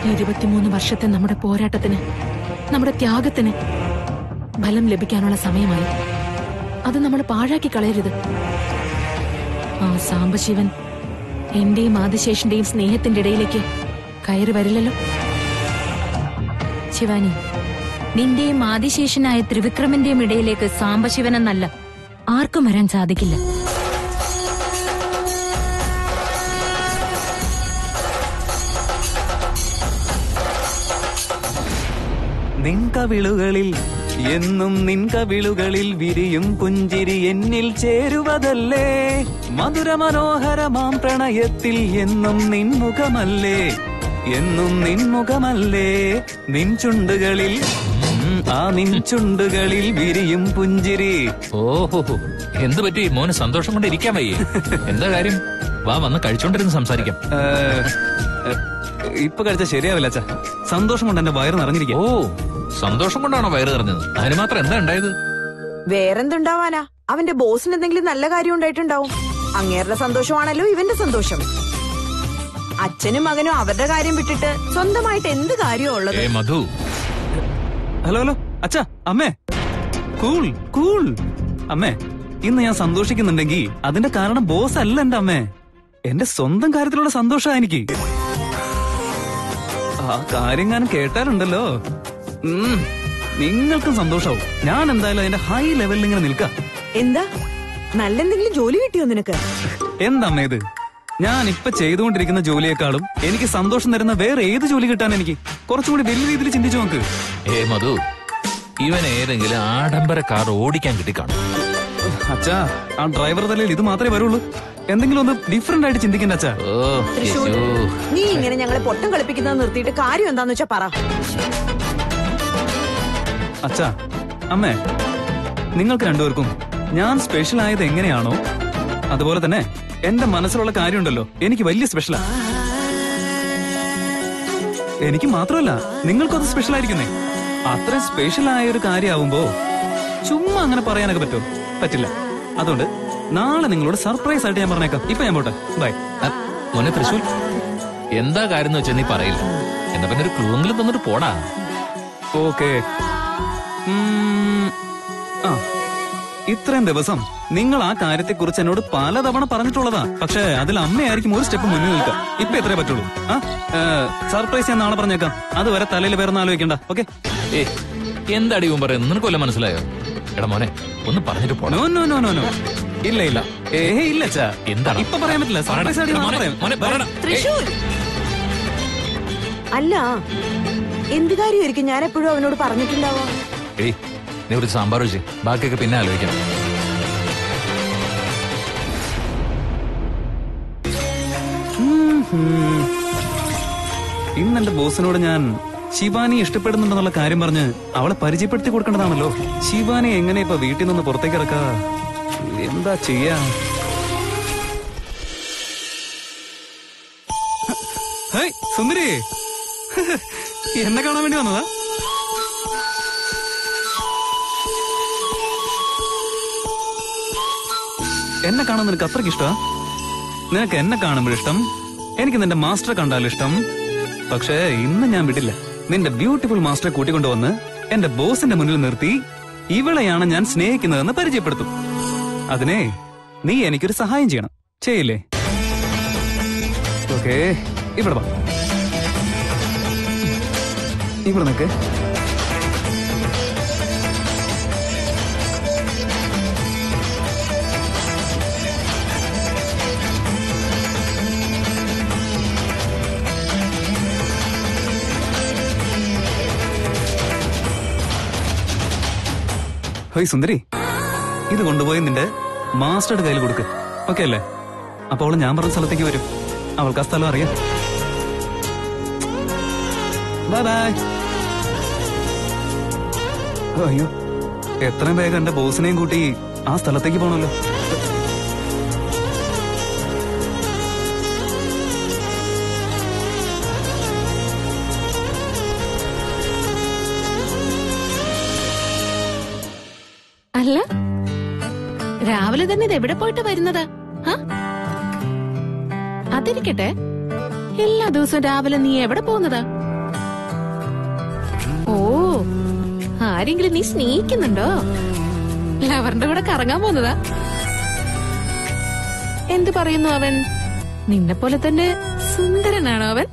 ഇരുപത്തിമൂന്ന് വർഷത്തെ നമ്മുടെ പോരാട്ടത്തിന് നമ്മുടെ ത്യാഗത്തിന് ഫലം ലഭിക്കാനുള്ള സമയമായി അത് നമ്മൾ പാഴാക്കി കളയരുത് ആ സാംബശിവൻ എന്റെയും ആദിശേഷന്റെയും സ്നേഹത്തിന്റെ ഇടയിലേക്ക് കയറി വരില്ലല്ലോ ശിവാനി നിന്റെയും ആദിശേഷനായ ത്രിവിക്രമന്റെയും ഇടയിലേക്ക് സാംബശിവനെന്നല്ല ആർക്കും വരാൻ സാധിക്കില്ല നിൻകവിളുകളിൽ എന്നും നിൻകവിളുകളിൽ വിരിയും പുഞ്ചിരി എന്നിൽ ചേരുവതല്ലേ മധുര മനോഹരമാം പ്രണയത്തിൽ എന്നും നിൻമുഖമല്ലേ എന്നും നിൻമുഖമല്ലേ നിൻ ചുണ്ടുകളിൽ ഉം, ആ നിൻ ചുണ്ടുകളിൽ വിരിയും പുഞ്ചിരി ഓഹോ എന്ത് പറ്റി മോന് സന്തോഷം കൊണ്ട് ഇരിക്കാൻ വയ്യേ എന്താ കാര്യം വാ വന്ന് കഴിച്ചോണ്ടിരുന്ന് സംസാരിക്കാം ഏ, ഏ, ഇപ്പൊ കഴിച്ച ശരിയാവില്ല അച്ഛാ സന്തോഷം കൊണ്ട് എന്റെ വയറ് നിറഞ്ഞിരിക്കും ഓ സന്തോഷം കൊണ്ടാണോ വയറ് നിറഞ്ഞത് അതിന് മാത്രം എന്താ ഉണ്ടായത് വേറെന്തുണ്ടാവാനാ അവന്റെ ബോസിന് എന്തെങ്കിലും നല്ല കാര്യം ഉണ്ടായിട്ടുണ്ടാവും അങ്ങേരുടെ സന്തോഷമാണല്ലോ ഇവന്റെ സന്തോഷം അച്ഛനും മകനും അവരുടെ കാര്യം വിട്ടിട്ട് സ്വന്തമായിട്ട് എന്ത് കാര്യവും ഉള്ളത് ഏ മധു ഹലോ ഹലോ അച്ഛാ അമ്മേ കൂൾ കൂൾ അമ്മേ ഇന്ന് ഞാൻ സന്തോഷിക്കുന്നുണ്ടെങ്കിൽ അതിന്റെ കാരണം ബോസ് അല്ല എന്റെ അമ്മേ എന്റെ സ്വന്തം കാര്യത്തിലുള്ള സന്തോഷ എനിക്ക് ആ കാര്യം ഞാൻ കേട്ടാലുണ്ടല്ലോ ഉം, നിങ്ങൾക്കും സന്തോഷാവും ഞാൻ എന്തായാലും അതിന്റെ ഹൈ ലെവലിൽ ഇങ്ങനെ നിൽക്കാം എന്താ നല്ല എന്തെങ്കിലും ജോലി കിട്ടിയോ നിനക്ക് എന്താമ്മേ ഇത് ഞാൻ ഇപ്പൊ ചെയ്തുകൊണ്ടിരിക്കുന്ന ജോലിയെക്കാളും എനിക്ക് സന്തോഷം തരുന്ന വേറെ ഏത് ജോലി കിട്ടാൻ എനിക്ക് കുറച്ചും കൂടി വലിയ രീതിയിൽ ചിന്തിച്ചു നോക്ക് ഏ മധു ഇവൻ ഏതെങ്കിലും ആഡംബര കാർ ഓടിക്കാൻ കിട്ടിക്കാണും അച്ഛാ ആ ഡ്രൈവർ തലയിൽ ഇത് മാത്രമേ വരുള്ളൂ എന്തെങ്കിലും ഒന്ന് ഡിഫറെന്റ് ആയിട്ട് ചിന്തിക്കണ്ട അച്ഛാ ഓ തൃശ്ശൂർ യേശോ. നീ ഇങ്ങനെ ഞങ്ങളെ പൊട്ടം കളിപ്പിക്കുന്നത് നിർത്തിയിട്ട് കാര്യം എന്താന്ന് വെച്ചാ പറ അച്ഛാ അമ്മേ നിങ്ങൾക്ക് രണ്ടുപേർക്കും ഞാൻ സ്പെഷ്യൽ ആയത് എങ്ങനെയാണോ അതുപോലെ തന്നെ എന്റെ മനസ്സിലുള്ള കാര്യമുണ്ടല്ലോ എനിക്ക് വലിയ സ്പെഷ്യലാ എനിക്ക് മാത്രമല്ല നിങ്ങൾക്കും അത് സ്പെഷ്യൽ ആയിരിക്കുന്നേ അത്രയും സ്പെഷ്യൽ ആയ ഒരു കാര്യമാവുമ്പോ ചുമ്മാ അങ്ങനെ പറയാനൊക്കെ പറ്റുമോ പറ്റില്ല അതുകൊണ്ട് നാളെ നിങ്ങളോട് സർപ്രൈസ് ആയിട്ട് ഞാൻ പറഞ്ഞേക്കാം ഇപ്പൊ ഞാൻ പോട്ടെ ബൈ അ, മോനെ തൃശൂൽ എന്താ കാര്യം എന്ന് വെച്ചാൽ നീ പറയില്ല എന്നാ പിന്നെ ഒരു ക്ലൂ എങ്കിലും തന്നിട്ട് പോടാ ഓക്കെ ആ ഇത്രയും ദിവസം നിങ്ങൾ ആ കാര്യത്തെക്കുറിച്ച് എന്നോട് പലതവണ പറഞ്ഞിട്ടുള്ളതാ പക്ഷേ അതിൽ അമ്മയായിരിക്കും ഒരു സ്റ്റെപ്പ് മുന്നിൽ നിൽക്കാം ഇപ്പൊ എത്രേ പറ്റുള്ളൂ ആ സർപ്രൈസ് ഞാൻ നാളെ പറഞ്ഞേക്കാം അതുവരെ തലയിൽ വേറെ ആലോചിക്കണ്ട ഓക്കെ ഏ എന്താടി ഇവൻ പറയുന്നത് നിനക്ക് വല്ല മനസ്സിലായോ എടാ മോനെ ഒന്ന് പറഞ്ഞിട്ട് പോടാ no no no no no ഇല്ല ഇല്ല ഏ ഇല്ല അച്ഛാ എന്താണ്? ഇപ്പൊ പറയാൻ പറ്റില്ല പറയടാ. സർപ്രൈസ് ആയിട്ട് നാളെ മോനെ, പറയാം. മോനെ, പറയടാ. തൃശൂർ അല്ല എന്ത് കാര്യമായിരിക്കും ഞാൻ എപ്പോഴും അവനോട് പറഞ്ഞിട്ടുണ്ടാവാ ഏയ് നീ ഒരു സാമ്പാർ വെച്ച് ബാക്കിയൊക്കെ പിന്നെ ആലോചിക്കാം ഉം, ഉം. ഇന്ന് എന്റെ ബോസിനോട് ഞാൻ ശിവാനി ഇഷ്ടപ്പെടുന്നുണ്ടെന്നുള്ള കാര്യം പറഞ്ഞ് അവളെ പരിചയപ്പെടുത്തി കൊടുക്കേണ്ടതാണല്ലോ ശിവാനി എങ്ങനെ ഇപ്പൊ വീട്ടിൽ നിന്ന് പുറത്തേക്ക് ഇറക്കാ എന്താ ചെയ്യാ ഹേയ്, സുന്ദരി എന്നെ കാണാൻ വേണ്ടി വന്നതാ എന്നെ കാണാൻ നിനക്ക് അത്രയ്ക്ക് ഇഷ്ടമാ നിനക്ക് എന്നെ കാണുമ്പോഴിഷ്ടം എനിക്ക് നിന്റെ മാസ്റ്ററെ കണ്ടാലും ഇഷ്ടം പക്ഷേ ഇന്ന് ഞാൻ വിടില്ല നിന്റെ ബ്യൂട്ടിഫുൾ മാസ്റ്ററെ കൂട്ടിക്കൊണ്ടുവന്ന് എന്റെ ബോസിന്റെ മുന്നിൽ നിർത്തി ഇവളെയാണ് ഞാൻ സ്നേഹിക്കുന്നതെന്ന് പരിചയപ്പെടുത്തും അതിനെ നീ എനിക്കൊരു സഹായം ചെയ്യണം ചെയ്യില്ലേ ഓക്കേ ഇവിടെ വാ ഇവിടെ നിൽക്ക് ഹോയ് സുന്ദരി ഇത് കൊണ്ടുപോയി നിന്റെ മാസ്റ്ററുടെ കയ്യിൽ കൊടുക്ക് ഓക്കെ അല്ലേ അപ്പൊ അവള് ഞാൻ പറഞ്ഞ സ്ഥലത്തേക്ക് വരും അവൾക്ക് ആ സ്ഥലം അറിയാം ബൈ ബൈ അയ്യോ എത്രയും വേഗം എന്റെ ബോസിനെയും കൂട്ടി ആ സ്ഥലത്തേക്ക് പോണല്ലോ അല്ല രാവിലെ തന്നെ ഇത് എവിടെ പോയിട്ട് വരുന്നത് ആ? അതിരിക്കട്ടെ എല്ലാ ദിവസവും രാവിലെ നീ എവിടെ പോകുന്നതാ ആരെങ്കിലും നീ സ്നേഹിക്കുന്നുണ്ടോ ലവറിന്റെ കൂടെ കറങ്ങാൻ പോകുന്നതാ എന്തു പറയുന്നു അവൻ നിന്നെ പോലെ തന്നെ സുന്ദരനാണോ അവൻ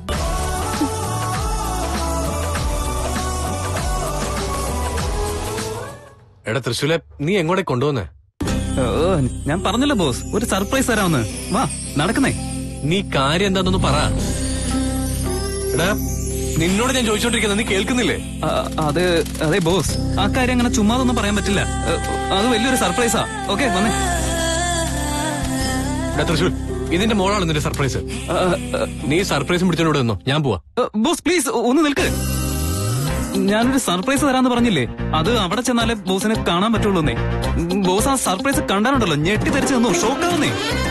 എടാ തൃശ്ശൂലെ നീ എങ്ങോട്ടേ കൊണ്ടുവന്നേ ഓ ഞാൻ പറഞ്ഞല്ലോ ബോസ് ഒരു സർപ്രൈസ് തരാമെന്ന് വാ നടക്കുന്നേ നീ കാര്യം എന്താണെന്ന് പറ എടാ നിന്നോട് ഞാൻ ചോദിച്ചോണ്ടിരിക്കുന്നത് നീ കേൾക്കുന്നില്ലേ ആ, അത് അതെ ബോസ് ആ കാര്യം അങ്ങനെ ചുമ്മാതൊന്നും പറയാൻ പറ്റില്ല ഏ, അത് വലിയൊരു സർപ്രൈസാ ഓക്കെ വന്നേ എടാ തൃശ്ശൂർ ഇതിന്റെ മോളാണ് നിന്റെ സർപ്രൈസ് ആ, നീ സർപ്രൈസും പിടിച്ചോണ്ട് വന്നോ ഞാൻ പോവാ ആ, ബോസ് പ്ലീസ് ഒന്ന് നിൽക്ക് ഞാനൊരു സർപ്രൈസ് തരാന്ന് പറഞ്ഞില്ലേ അത് അവിടെ ചെന്നാലേ ബോസിനെ കാണാൻ പറ്റുള്ളൂന്നേ ബോസ് ആ സർപ്രൈസ് കണ്ടാലുണ്ടല്ലോ ഞെട്ടി ധരിച്ചു നിന്നു ഷോക്കാവുന്നേ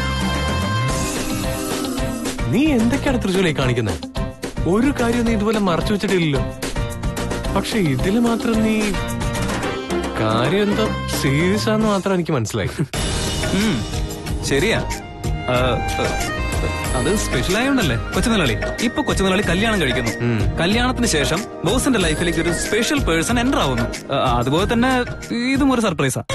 നീ എന്തൊക്കെയാണ് തൃശ്ശൂലേ കാണിക്കുന്നത് ഒരു കാര്യം നീ ഇതുപോലെ മറച്ചു വെച്ചിട്ടില്ലല്ലോ പക്ഷെ ഇതില് മാത്രം നീ കാര്യം എന്താ സീരിയസ് ആണെന്ന് മാത്രം എനിക്ക് മനസ്സിലായി ഉം, ശരിയാ ആ, ആ, അത് സ്പെഷ്യൽ ആയോണ്ടല്ലേ കൊച്ചുമുതലാളി ഇപ്പൊ കൊച്ചുമുതലാളി കല്യാണം കഴിക്കുന്നു ഉം. കല്യാണത്തിന് ശേഷം ബോസിന്റെ ലൈഫിലേക്ക് ഒരു സ്പെഷ്യൽ പേഴ്സൺ എൻ്റർ ആവുന്നു ആ, അതുപോലെ തന്നെ ഇതും ഒരു സർപ്രൈസാ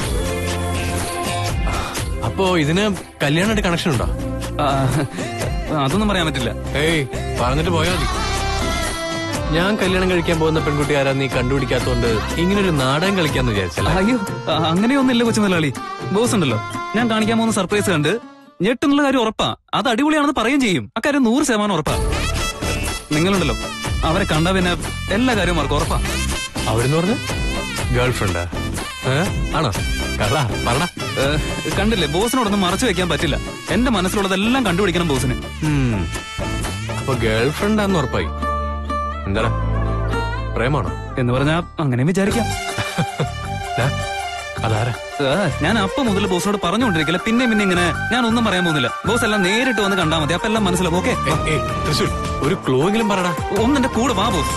അപ്പോ ഇതിന് കല്യാണമായിട്ട് കണക്ഷൻ ഉണ്ടോ ആ, അതൊന്നും പറയാൻ പറ്റില്ല ഏയ് പറഞ്ഞിട്ട് പോയാ മതി ഞാൻ കല്യാണം കഴിക്കാൻ പോകുന്ന പെൺകുട്ടി ആരാ നീ കണ്ടുപിടിക്കാത്തോണ്ട് ഇങ്ങനൊരു നാടകം കളിക്കാന്ന് വിചാരിച്ചല്ല അയ്യോ ആ, അങ്ങനെയൊന്നുമില്ല കൊച്ചുമുതലാളി ബോസ് ഉണ്ടല്ലോ ഞാൻ കാണിക്കാൻ പോകുന്ന സർപ്രൈസ് കണ്ട് ഞെട്ടെന്നുള്ള കാര്യം ഉറപ്പാ അത് അടിപൊളിയാണെന്ന് പറയുകയും ചെയ്യും അക്കാര്യം നൂറ് ശതമാനം ഉറപ്പാ നിങ്ങളുണ്ടല്ലോ അവരെ കണ്ട പിന്നെ എല്ലാ കാര്യവും അവർക്ക് ഉറപ്പാ അവരെന്ന് പറഞ്ഞ ഗേൾ ഫ്രണ്ടാ ആണോ കള്ളാ പറടാ ഏ, കണ്ടില്ലേ ബോസിനോടൊന്നും മറച്ചു വെക്കാൻ പറ്റില്ല എന്റെ മനസ്സിലുള്ളതെല്ലാം കണ്ടുപിടിക്കണം ബോസിന് ഉം. അപ്പൊ ഗേൾ ഫ്രണ്ടാന്ന് ഉറപ്പായി എന്താടാ പ്രേമാണോ എന്ന് പറഞ്ഞാ അങ്ങനെ വിചാരിക്കാം ദാ, അതാരാ ഏ, ഞാൻ അപ്പൊ മുതൽ ബോസിനോട് പറഞ്ഞുകൊണ്ടിരിക്കില്ല പിന്നെ പിന്നെ ഇങ്ങനെ ഞാൻ ഒന്നും പറയാൻ പോകുന്നില്ല ബോസ് എല്ലാം നേരിട്ട് വന്ന് കണ്ടാൽ മതി അപ്പൊ എല്ലാം മനസ്സിലാവും ഓക്കെ ഏ, ഏ, തൃശ്ശൂർ ഒരു ക്ലൂ എങ്കിലും പറടാ ഒന്ന് എന്റെ കൂടെ വാ ബോസ്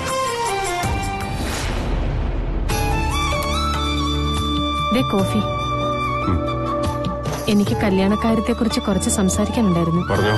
ദേ കോഫി എനിക്ക് കല്യാണക്കാര്യത്തെ കുറിച്ച് കുറച്ച് സംസാരിക്കാനുണ്ടായിരുന്നു പറഞ്ഞോ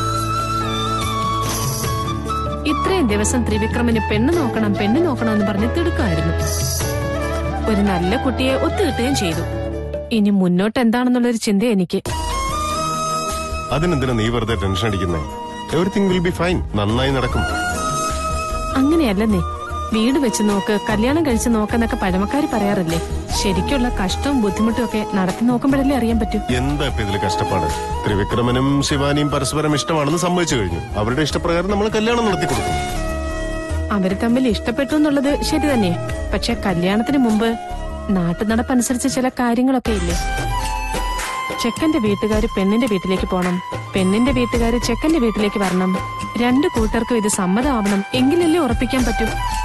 ഇത്രയും ദിവസം ത്രിവിക്രമന് പെണ്ണ് നോക്കണം പെണ്ണ് നോക്കണം എന്ന് പറഞ്ഞ് തിടുക്കമായിരുന്നു ഒരു നല്ല കുട്ടിയെ ഒത്തുകിട്ടുകയും ചെയ്തു ഇനി മുന്നോട്ട് എന്താണെന്നുള്ളൊരു ചിന്ത എനിക്ക് അതിനെന്തിനാ നീ വെറുതെ ടെൻഷൻ അടിക്കുന്നേ എവറിത്തിങ് വിൽ ബി ഫൈൻ നന്നായി നടക്കും അങ്ങനെയല്ലെന്നേ വീട് വെച്ച് നോക്ക് കല്യാണം കഴിച്ച് നോക്കെന്നൊക്കെ പഴമക്കാര് പറയാറില്ലേ ശരിക്കുള്ള കഷ്ടവും ബുദ്ധിമുട്ടും ഒക്കെ നടത്തി നോക്കുമ്പോഴല്ലേ അറിയാൻ പറ്റൂ എന്താ ഇപ്പൊ ഇതില് കഷ്ടപ്പാട് ത്രിവിക്രമനും ശിവാനിയും പരസ്പരം ഇഷ്ടമാണെന്ന് സമ്മതിച്ചു കഴിഞ്ഞു അവരുടെ ഇഷ്ടപ്രകാരം നമ്മൾ കല്യാണം നടത്തി കൊടുക്കും അവര് തമ്മിൽ ഇഷ്ടപ്പെട്ടു എന്നുള്ളത് ശരി തന്നെ പക്ഷെ കല്യാണത്തിന് മുമ്പ് നാട്ടു നടപ്പനുസരിച്ച് ചില കാര്യങ്ങളൊക്കെ ഇല്ലേ ചെക്കന്റെ വീട്ടുകാര് പെണ്ണിന്റെ വീട്ടിലേക്ക് പോണം പെണ്ണിന്റെ വീട്ടുകാര് ചെക്കന്റെ വീട്ടിലേക്ക് വരണം രണ്ടു കൂട്ടർക്കും ഇത് സമ്മതമാവണം എങ്കിലല്ലേ ഉറപ്പിക്കാൻ പറ്റൂ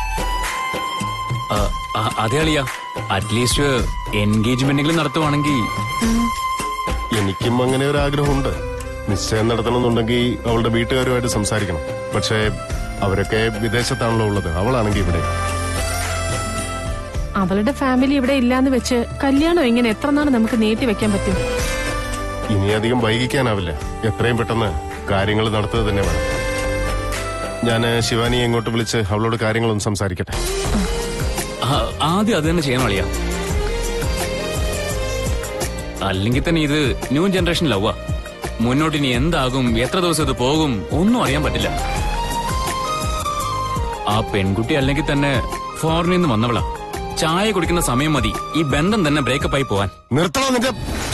ആ, ആ, അതെ അളിയ അറ്റ്ലീസ്റ്റ് എൻഗേജ്മെന്റെങ്കിലും നടത്തുവാണെങ്കിൽ എനിക്കും അങ്ങനെ ഒരു ആഗ്രഹമുണ്ട് നിശ്ചയം നടത്തണമെന്നുണ്ടെങ്കിൽ അവളുടെ വീട്ടുകാരുമായിട്ട് സംസാരിക്കണം പക്ഷേ അവരൊക്കെ വിദേശത്താണല്ലോ ഉള്ളത് അവളാണെങ്കിൽ ഇവിടെ അവളുടെ ഫാമിലി ഇവിടെ ഇല്ലാന്ന് വെച്ച് കല്യാണം ഇങ്ങനെ എത്ര നാൾ നമുക്ക് നീട്ടി വെക്കാൻ പറ്റും ഇനി അധികം വൈകിക്കാനാവില്ല എത്രയും പെട്ടെന്ന് കാര്യങ്ങൾ നടത്തുക തന്നെ വേണം ഞാൻ ശിവാനിയെ ഇങ്ങോട്ട് വിളിച്ച് അവളോട് കാര്യങ്ങളൊന്ന് സംസാരിക്കട്ടെ ആ, ആദ്യം അത് തന്നെ ചെയ്യണം അളിയ അല്ലെങ്കിൽ തന്നെ ഇത് ന്യൂ ജനറേഷൻ ലവ്വാ മുന്നോട്ട് ഇനി എന്താകും എത്ര ദിവസം ഇത് പോകും ഒന്നും അറിയാൻ പറ്റില്ല ആ പെൺകുട്ടി അല്ലെങ്കിൽ തന്നെ ഫോറിനിൽ നിന്ന് വന്നവളാ ചായ കുടിക്കുന്ന സമയം മതി ഈ ബന്ധം തന്നെ ബ്രേക്കപ്പ് ആയി പോവാൻ നിർത്തണോ നിന്റെ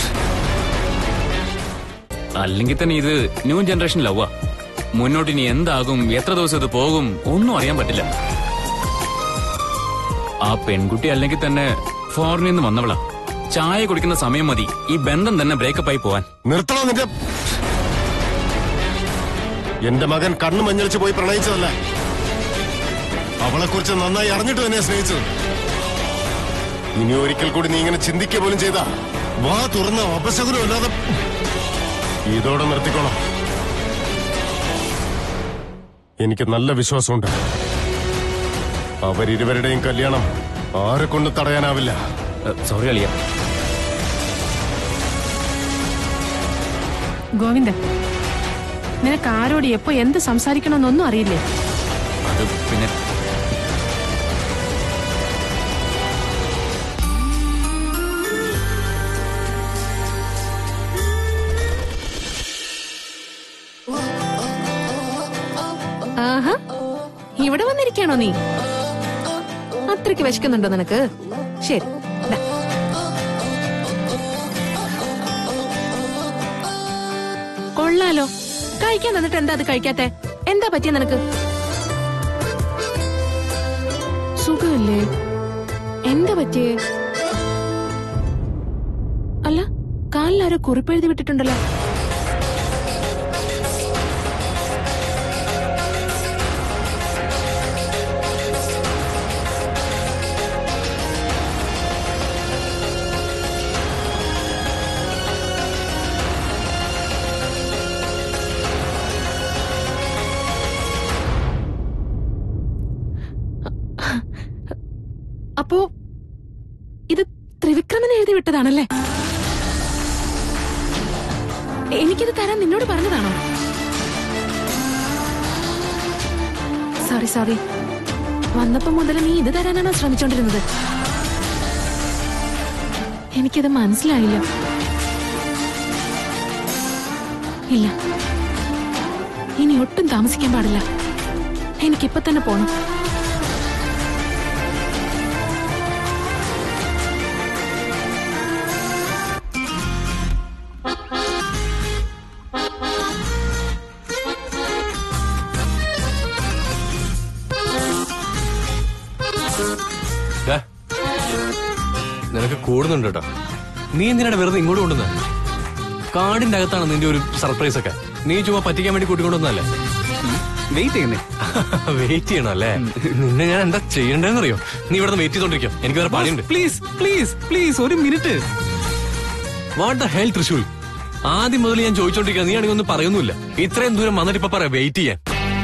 അല്ലെങ്കിൽ തന്നെ ഇത് ന്യൂ ജനറേഷൻ ലവ്വാ മുന്നോട്ട് ഇനി എന്താകും എത്ര ദിവസം ഇത് പോകും ഒന്നും അറിയാൻ പറ്റില്ല ആ പെൺകുട്ടി അല്ലെങ്കിൽ തന്നെ ഫോറിനിൽ നിന്ന് വന്നവളാ ചായ കുടിക്കുന്ന സമയം മതി ഈ ബന്ധം തന്നെ ബ്രേക്കപ്പ് ആയി പോവാൻ നിർത്തണോ നിന്റെ എന്റെ മകൻ കണ്ണു മഞ്ഞളിച്ച് പോയി പ്രണയിച്ചതല്ല അവളെ കുറിച്ച് നന്നായി അറിഞ്ഞിട്ട് തന്നെ സ്നേഹിച്ചത് ഇനി ഒരിക്കൽ കൂടി നീ ഇങ്ങനെ ചിന്തിക്കുക പോലും ചെയ്ത വാ തുറന്ന അപശകുനം അല്ലാതെ ഇതോടെ നിർത്തിക്കോളാം എനിക്ക് നല്ല വിശ്വാസമുണ്ട് അവരിരുവരുടെയും കല്യാണം ആരെ കൊണ്ട് തടയാനാവില്ല സോറി അളിയ ഗോവിന്ദൻ നിനക്ക് ആരോട് എപ്പോ എന്ത് സംസാരിക്കണമെന്നൊന്നും അറിയില്ലേ അത് പിന്നെ ആഹാ ഇവിടെ വന്നിരിക്കാണോ നീ അത്രയ്ക്ക് വിശക്കുന്നുണ്ടോ നിനക്ക് ശരി ദാ. കൊള്ളാലോ കഴിക്കാൻ തന്നിട്ട് എന്താ അത് കഴിക്കാത്തെ എന്താ പറ്റിയ നിനക്ക് സുഖമല്ലേ എന്താ പറ്റിയേ അല്ല കാലിലാരോ കുറിപ്പെഴുതി വിട്ടിട്ടുണ്ടല്ലോ അപ്പോ ഇത് ത്രിവിക്രമൻ എഴുതി വിട്ടതാണല്ലേ എനിക്കിത് തരാൻ നിന്നോട് പറഞ്ഞതാണോ സോറി സോറി വന്നപ്പോ മുതൽ നീ ഇത് തരാനാണോ ശ്രമിച്ചോണ്ടിരുന്നത് എനിക്കത് മനസ്സിലായില്ല ഇല്ല ഇനി ഒട്ടും താമസിക്കാൻ പാടില്ല എനിക്കിപ്പൊ തന്നെ പോണം ദാ, നിനക്ക് കൂടുന്നുണ്ട് കേട്ടോ നീ എന്തിനാണ് വെറുതെ ഇങ്ങോട്ട് കൊണ്ടുവന്നത് കാടിന്റെ അകത്താണ് നിന്റെ ഒരു സർപ്രൈസ് ഒക്കെ നീ ചുമ്മാ പറ്റിക്കാൻ വേണ്ടി കൂട്ടിക്കൊണ്ടുവന്നല്ലേ വെയിറ്റ് ചെയ്യുന്നേ വെയിറ്റ് ചെയ്യണം അല്ലേ നിന്നെ ഞാൻ എന്താ ചെയ്യണ്ടേന്നറിയോ നീ ഇവിടെ വെയിറ്റ് ചെയ്തോണ്ടിരിക്കും എനിക്ക് വേറെ പണിയുണ്ട് പ്ലീസ് പ്ലീസ് പ്ലീസ് ഒരു മിനിറ്റ് വാട്ട് ദ ഹെൽ തൃശൂൽ ആദ്യം മുതൽ ഞാൻ ചോദിച്ചോണ്ടിരിക്കുക നീ ആണെങ്കിൽ ഒന്നും പറയുന്നില്ല ഇത്രയും ദൂരം വന്നിട്ട് ഇപ്പൊ പറയാം വെയിറ്റ് ചെയ്യാൻ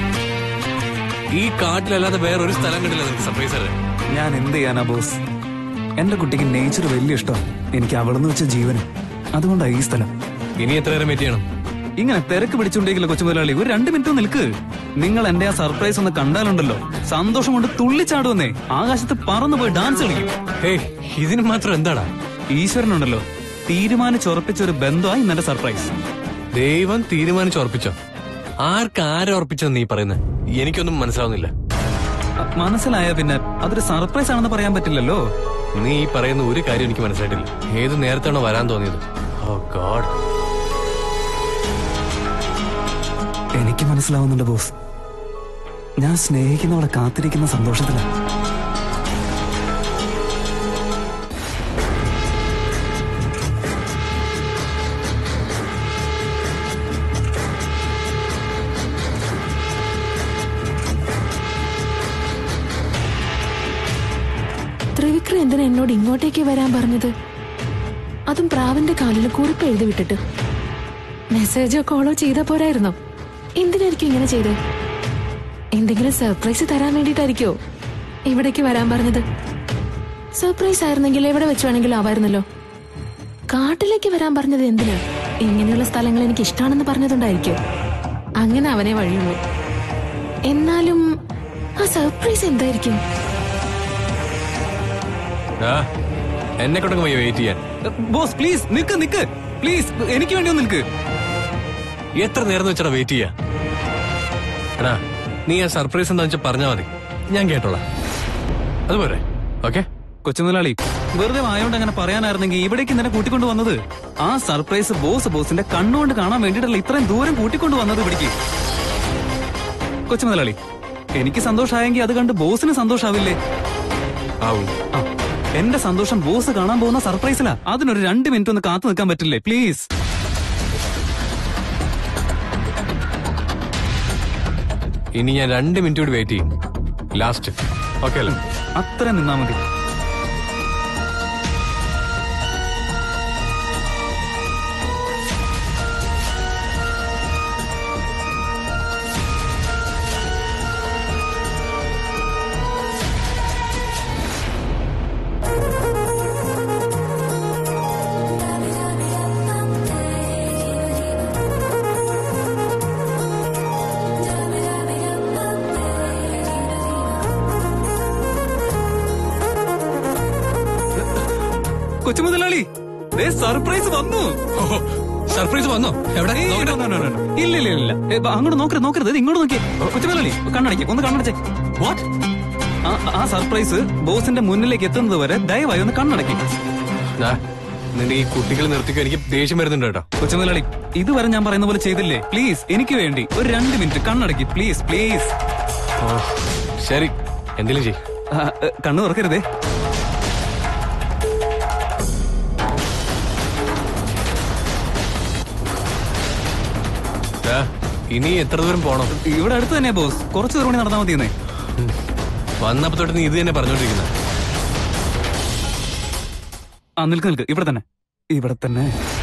ഈ കാട്ടിലല്ലാതെ വേറെ ഒരു സ്ഥലം കണ്ടില്ല നിനക്ക് സർപ്രൈസ് തരാൻ ഞാൻ എന്ത് ചെയ്യാനാ ബോസ് എന്റെ കുട്ടിക്ക് നേച്ചർ വലിയ ഇഷ്ടം എനിക്ക് അവിടുന്ന് വെച്ച ജീവനും അതുകൊണ്ടാ ഈ സ്ഥലം ഇനി എത്ര നേരം വെയിറ്റ് ചെയ്യണം ഇങ്ങനെ തിരക്ക് പിടിച്ചുകൊണ്ടിരിക്കില്ല കൊച്ചുമുതലാളി ഒരു രണ്ട് മിനിറ്റ് നിൽക്ക് നിങ്ങൾ എന്റെ ആ സർപ്രൈസ് ഒന്ന് കണ്ടാലുണ്ടല്ലോ സന്തോഷം കൊണ്ട് തുള്ളിച്ചാടുവന്നേ ആകാശത്ത് പറന്നു പോയി ഡാൻസ് കളിക്കും ഹേയ് ഇതിന് മാത്രം എന്താടാ ഈശ്വരനുണ്ടല്ലോ തീരുമാനിച്ചുറപ്പിച്ച ഒരു ബന്ധമായി ഇന്നെന്റെ സർപ്രൈസ് ദൈവം തീരുമാനിച്ചുറപ്പിച്ചോ ആർക്ക് ആരെ ഉറപ്പിച്ചെന്ന് നീ പറയുന്നത് എനിക്കൊന്നും മനസ്സിലാവുന്നില്ല മനസ്സിലായ പിന്നെ അതൊരു സർപ്രൈസ് ആണെന്ന് പറയാൻ പറ്റില്ലല്ലോ നീ ഈ പറയുന്ന ഒരു കാര്യം എനിക്ക് മനസ്സിലായിട്ടില്ല ഏത് നേരത്താണോ വരാൻ തോന്നിയത് ഓ ഗോഡ് എനിക്ക് മനസ്സിലാവുന്നുണ്ട് ബോസ് ഞാൻ സ്നേഹിക്കുന്നവളെ കാത്തിരിക്കുന്ന സന്തോഷത്തിലാണ് ത്രിവിക്രം എന്തിനാ എന്നോട് ഇങ്ങോട്ടേക്ക് വരാൻ പറഞ്ഞത് അതും പ്രാവിന്റെ കാലിൽ കുറിപ്പ് എഴുതി വിട്ടിട്ട് മെസ്സേജോ കോളോ ചെയ്താ പോരായിരുന്നോ എന്തിനായിരിക്കും ഇങ്ങനെ ചെയ്തത് എന്തെങ്കിലും സർപ്രൈസ് തരാൻ വേണ്ടിയിട്ടായിരിക്കോ ഇവിടേക്ക് വരാൻ പറഞ്ഞത് സർപ്രൈസ് ആയിരുന്നെങ്കിൽ എവിടെ വെച്ച് വേണമെങ്കിലും ആവായിരുന്നല്ലോ കാട്ടിലേക്ക് വരാൻ പറഞ്ഞത് എന്തിനാ ഇങ്ങനെയുള്ള സ്ഥലങ്ങൾ എനിക്ക് ഇഷ്ടമാണെന്ന് പറഞ്ഞതുകൊണ്ടായിരിക്കും അങ്ങനെ അവനെ വഴിയുള്ളൂ എന്നാലും ആ സർപ്രൈസ് എന്തായിരിക്കും ആ എന്നെ കൊണ്ടങ്ങ് പോയി വെയിറ്റ് ചെയ്യാൻ ബോസ് പ്ലീസ് നിക്ക് നിക്ക് പ്ലീസ് എനിക്ക് വേണ്ടി ഒന്ന് നിൽക്ക് എത്ര നേരം വെച്ചാ വെയിറ്റ് ചെയ്യാ എടാ നീ ആ സർപ്രൈസ് എന്താ വെച്ചാൽ പറഞ്ഞാ മതി ഞാൻ കേട്ടോളാം അതുപോലെ ഓക്കെ കൊച്ചുമുതലാളി വെറുതെ വായോണ്ട് അങ്ങനെ പറയാനായിരുന്നെങ്കിൽ ഇവിടേക്ക് ഇന്നലെ കൂട്ടിക്കൊണ്ട് വന്നത് ആ സർപ്രൈസ് ബോസ് ബോസിന്റെ കണ്ണുകൊണ്ട് കാണാൻ വേണ്ടിയിട്ടല്ല ഇത്രയും ദൂരം കൂട്ടിക്കൊണ്ട് വന്നത് ഇവിടേക്ക് കൊച്ചുമുതലാളി എനിക്ക് സന്തോഷമായെങ്കിൽ അത് കണ്ട് ബോസിന് സന്തോഷാവില്ലേ ആവും ആ, എന്റെ സന്തോഷം ബോസ് കാണാൻ പോകുന്ന സർപ്രൈസിലാ അതിനൊരു രണ്ട് മിനിറ്റ് ഒന്ന് കാത്തു നിൽക്കാൻ പറ്റില്ലേ പ്ലീസ് ഇനി ഞാൻ രണ്ട് മിനിറ്റ് കൂടി വെയിറ്റ് ചെയ്യും ലാസ്റ്റ് ഓക്കെ അല്ലേ അത്ര നിന്നാ മതി കൊച്ചുമുതലാളി സർപ്രൈസ് വന്നു സർപ്രൈസ് വന്നോ എവിടെ ഏയ്, നോക്കട്ടെ. no, no, no, no. ഇല്ല ഇല്ല ഇല്ല ഏ, ബ- അങ്ങോട്ട് നോക്കരുത് നോക്കരുത് ഇത് ഇങ്ങോട്ട് നോക്കിയേ കൊച്ചുമലി കണ്ണടയ്ക്ക് ഒന്ന് കണ്ണടച്ചേ What? ആ ആ സർപ്രൈസ് ബോസിന്റെ മുന്നിലേക്ക് എത്തുന്നത് വരെ ദയവായി ഒന്ന് കണ്ണടക്കി ദാ, നിന്റെ ഈ കുട്ടികൾ നിർത്തിക്കോ എനിക്ക് ദേഷ്യം വരുന്നുണ്ട് കേട്ടോ കൊച്ചുമുതലാളി ഇതുവരെ ഞാൻ പറയുന്ന പോലെ ചെയ്തില്ലേ പ്ലീസ് എനിക്ക് വേണ്ടി ഒരു രണ്ട് മിനിറ്റ് കണ്ണടക്കി പ്ലീസ് പ്ലീസ് ഓ, ശരി എന്തെങ്കിലും ചെയ് കണ്ണു തുറക്കരുതേ ദാ, ഇനി എത്ര ദൂരം പോണം ഇവിടെ അടുത്ത് തന്നെ ബോസ് കുറച്ച് ദൂരം കൂടി നടന്നാൽ മതിയെന്നേ വന്നപ്പോ തൊട്ട് നീ ഇത് തന്നെ പറഞ്ഞോണ്ടിരിക്കുന്നത് ആ നിൽക്ക് നിൽക്ക് ഇവിടെ തന്നെ ഇവിടെ തന്നെ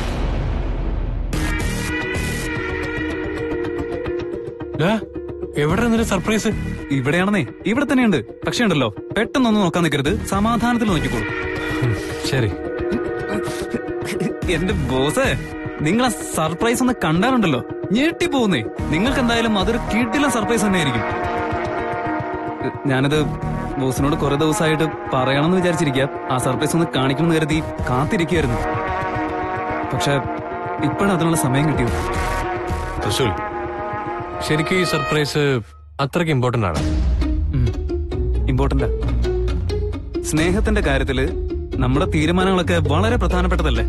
എവിടെ നിന്റെ സർപ്രൈസ് ഇവിടെയാണെന്നേ ഇവിടെ തന്നെയുണ്ട് പക്ഷേ ഉണ്ടല്ലോ പെട്ടെന്നൊന്നും നോക്കാൻ നിൽക്കരുത് സമാധാനത്തിൽ നോക്കിക്കോളൂ ശരി എന്റെ ബോസേ നിങ്ങൾ ആ സർപ്രൈസ് ഒന്ന് കണ്ടാലുണ്ടല്ലോ ഞെട്ടിപ്പോകുന്നേ നിങ്ങൾക്ക് എന്തായാലും അതൊരു കിട്ടില്ല സർപ്രൈസ് തന്നെയായിരിക്കും ഞാനിത് ബോസിനോട് കുറെ ദിവസമായിട്ട് പറയണമെന്ന് വിചാരിച്ചിരിക്കുക ആ സർപ്രൈസ് ഒന്ന് കാണിക്കണമെന്ന് കരുതി കാത്തിരിക്കുകയായിരുന്നു പക്ഷെ ഇപ്പോഴാണ് അതിനുള്ള സമയം കിട്ടിയത് തൃശൂൽ ശരിക്കും ഈ സർപ്രൈസ് അത്രയ്ക്ക് ഇമ്പോർട്ടന്റ് ആണ് ഇമ്പോർട്ടന്റ് സ്നേഹത്തിന്റെ കാര്യത്തില് നമ്മുടെ തീരുമാനങ്ങളൊക്കെ വളരെ പ്രധാനപ്പെട്ടതല്ലേ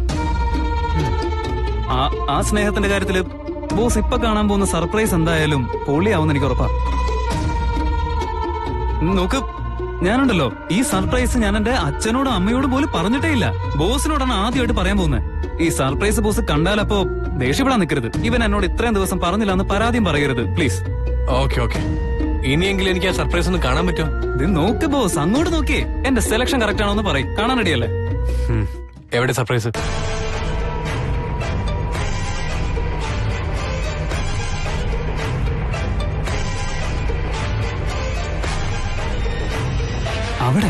ആ- ആ സ്നേഹത്തിന്റെ കാര്യത്തില് ബോസ് ഇപ്പൊ കാണാൻ പോകുന്ന സർപ്രൈസ് എന്തായാലും പൊളിയാവുന്ന എനിക്ക് ഉറപ്പാ ഉം, നോക്ക് ഞാനുണ്ടല്ലോ ഈ സർപ്രൈസ് ഞാൻ എന്റെ അച്ഛനോടും അമ്മയോടും പോലും പറഞ്ഞിട്ടേ ഇല്ല ബോസിനോടാണ് ആദ്യമായിട്ട് പറയാൻ പോകുന്നത് ഈ സർപ്രൈസ് ബോസ് കണ്ടാലപ്പോ ദേഷ്യപ്പെടാൻ നിൽക്കരുത് ഇവൻ എന്നോട് ഇത്രയും ദിവസം പറഞ്ഞില്ല എന്ന് പരാതിയും പറയരുത് പ്ലീസ് ഓക്കെ ഓക്കെ ഇനിയെങ്കിലും എനിക്ക് ആ സർപ്രൈസ് ഒന്ന് കാണാൻ പറ്റുമോ ഇത് നോക്ക് ബോസ് അങ്ങോട്ട് നോക്കിയേ എന്റെ സെലക്ഷൻ കറക്റ്റ് ആണോ എന്ന് പറയും കാണാൻ റെഡിയല്ലേ ഉം. എവിടെ സർപ്രൈസ് അവിടെ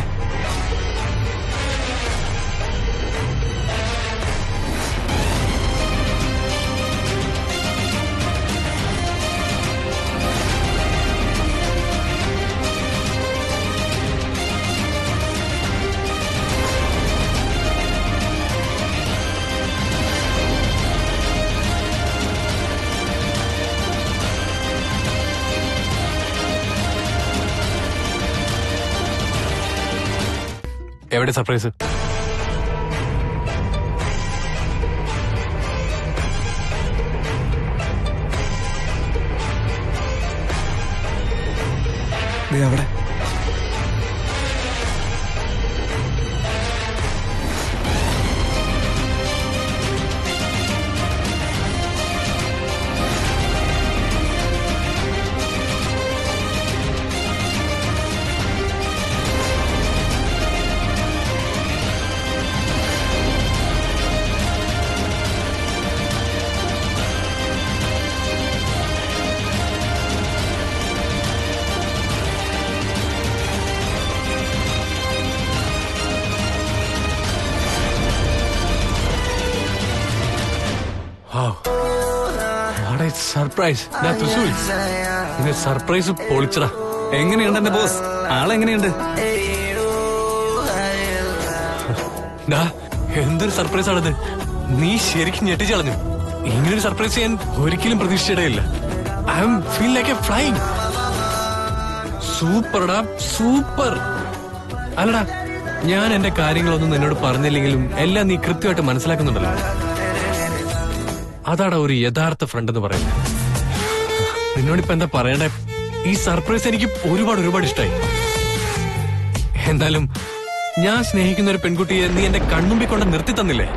എവിടെ സർപ്രൈസ് ദേ അവിടെ സർപ്രൈസ് തൃശ്ശൂർ ഇത് സർപ്രൈസ് പൊളിച്ചടാ എങ്ങനെയുണ്ട് എന്റെ ബോസ് ആളെങ്ങനെയുണ്ട് ഡാ, എന്തൊരു സർപ്രൈസ് ആണത് നീ ശരിക്കും ഞെട്ടിച്ചു കളഞ്ഞു ഇങ്ങനൊരു സർപ്രൈസ് ഞാൻ ഒരിക്കലും പ്രതീക്ഷിച്ചിടയില്ല I'm feel like a flying സൂപ്പർടാ സൂപ്പർ അല്ലടാ ഞാൻ എന്റെ കാര്യങ്ങളൊന്നും നിന്നോട് പറഞ്ഞില്ലെങ്കിലും എല്ലാം നീ കൃത്യമായിട്ട് മനസ്സിലാക്കുന്നുണ്ടല്ലോ അതാടാ ഒരു യഥാർത്ഥ ഫ്രണ്ട് എന്ന് പറയുന്നത് നിന്നോടിപ്പോ എന്താ പറയണ്ടേ ഈ സർപ്രൈസ് എനിക്ക് ഒരുപാട് ഒരുപാട് ഇഷ്ടമായി എന്തായാലും ഞാൻ സ്നേഹിക്കുന്ന ഒരു പെൺകുട്ടിയെ നീ എന്റെ കൺമുമ്പിൽ കൊണ്ട് നിർത്തി തന്നില്ലേ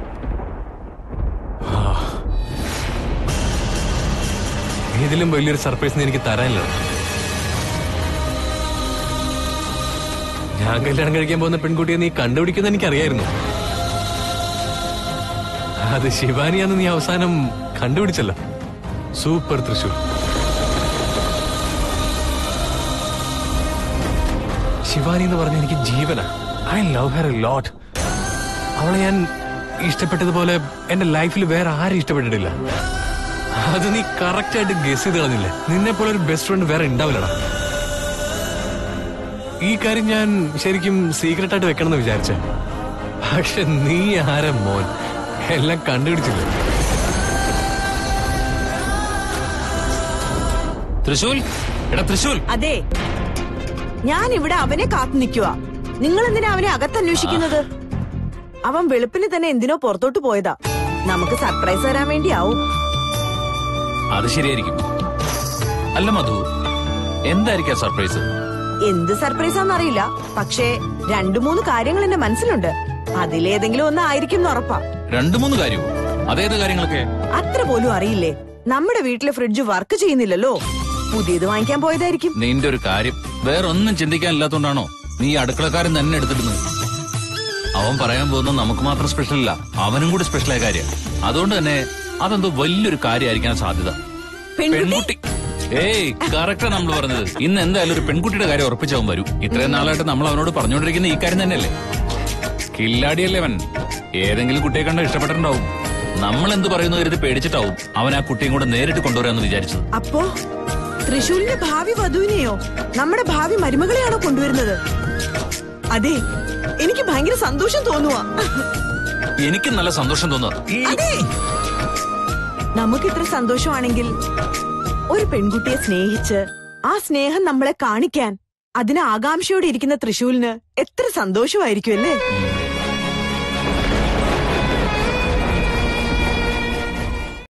ആ. ഇതിലും വലിയൊരു സർപ്രൈസ് നീ എനിക്ക് തരാനില്ല ഞാൻ കല്യാണം കഴിക്കാൻ പോകുന്ന പെൺകുട്ടിയെ നീ കണ്ടുപിടിക്കുന്ന എനിക്കറിയായിരുന്നു അത് ശിവാനിയാന്ന് നീ അവസാനം കണ്ടുപിടിച്ചല്ലോ സൂപ്പർ തൃശൂർ ശിവാനി എന്ന് പറഞ്ഞ എനിക്ക് ജീവനാ I love her a lot അവളെ ഞാൻ ഇഷ്ടപ്പെട്ടതുപോലെ എന്റെ ലൈഫിൽ വേറെ ആരും ഇഷ്ടപ്പെട്ടിട്ടില്ല അത് നീ കറക്റ്റ് ആയിട്ട് ഗസ് ചെയ്ത് കളഞ്ഞില്ലേ നിന്നെ പോലെ ഒരു ബെസ്റ്റ് ഫ്രണ്ട് വേറെ ഉണ്ടാവില്ലടാ ഈ കാര്യം ഞാൻ ശരിക്കും സീക്രട്ട് ആയിട്ട് വെക്കണം എന്ന് വിചാരിച്ചേ പക്ഷെ നീ ആരെ മോൻ എല്ലാം കണ്ടുപിടിച്ചില്ലേ തൃശൂൽ എടാ തൃശൂൽ അതെ ഞാൻ ഇവിടെ അവനെ കാത്തു നിൽക്കുക നിങ്ങൾ എന്തിനാ അവനെ അകത്തന്വേഷിക്കുന്നത് അവൻ വെളുപ്പിന് തന്നെ എന്തിനോ പുറത്തോട്ട് പോയതാ നമുക്ക് സർപ്രൈസ് തരാൻ വേണ്ടിയാവും അത് ശരിയായിരിക്കും അല്ല മധു എന്തായിരിക്കും സർപ്രൈസ് എന്ത് സർപ്രൈസ് ആണെന്നറിയില്ല പക്ഷേ രണ്ടു മൂന്ന് കാര്യങ്ങൾ എന്റെ മനസ്സിലുണ്ട് അതിലേതെങ്കിലും ഒന്ന് ആയിരിക്കും എന്ന് ഉറപ്പാ രണ്ടു മൂന്ന് കാര്യവും അതേത് കാര്യങ്ങളൊക്കെ അത്ര പോലും അറിയില്ലേ നമ്മുടെ വീട്ടിലെ ഫ്രിഡ്ജ് വർക്ക് ചെയ്യുന്നില്ലല്ലോ പുതിയത് വാങ്ങിക്കാൻ പോയതായിരിക്കും നിന്റെ ഒരു കാര്യം വേറൊന്നും ചിന്തിക്കാനില്ലാത്തോണ്ടാണോ നീ ഈ അടുക്കളക്കാരൻ തന്നെ എടുത്തിടുന്നത് അവൻ പറയാൻ പോകുന്നത് നമുക്ക് മാത്രം സ്പെഷ്യൽ അല്ല അവനും കൂടി സ്പെഷ്യലായ കാര്യം അതുകൊണ്ട് തന്നെ അതെന്തോ വലിയൊരു കാര്യമായിരിക്കാൻ സാധ്യത പെൺകുട്ടി ഏയ് കറക്റ്റാ നമ്മൾ പറഞ്ഞത് ഇന്ന് എന്തായാലും ഒരു പെൺകുട്ടിയുടെ കാര്യം ഉറപ്പിച്ചവൻ വരും ഇത്രയും നാളായിട്ട് നമ്മൾ അവനോട് പറഞ്ഞുകൊണ്ടിരിക്കുന്ന ഈ കാര്യം തന്നെയല്ലേ കില്ലാടിയല്ലേ അവൻ ഏതെങ്കിലും കുട്ടിയെ കണ്ട ഇഷ്ടപ്പെട്ടിട്ടുണ്ടാവും നമ്മൾ എന്ത് പറയുന്നു കരുതി പേടിച്ചിട്ടാവും അവൻ ആ കുട്ടിയും കൂടെ നേരിട്ട് കൊണ്ടുവരാന്ന് വിചാരിച്ചത് അപ്പോ തൃശൂലിന്റെ ഭാവി വധുവിനെയോ നമ്മുടെ ഭാവി മരുമകളെയാണോ കൊണ്ടുവരുന്നത് അതെ എനിക്ക് ഭയങ്കര സന്തോഷം തോന്നുവാ എനിക്ക് നല്ല സന്തോഷം തോന്നുക ഈ അതെ നമുക്ക് ഇത്ര സന്തോഷമാണെങ്കിൽ ഒരു പെൺകുട്ടിയെ സ്നേഹിച്ച് ആ സ്നേഹം നമ്മളെ കാണിക്കാൻ അതിന് ആകാംക്ഷയോടെ ഇരിക്കുന്ന തൃശൂലിന് എത്ര സന്തോഷമായിരിക്കും അല്ലേ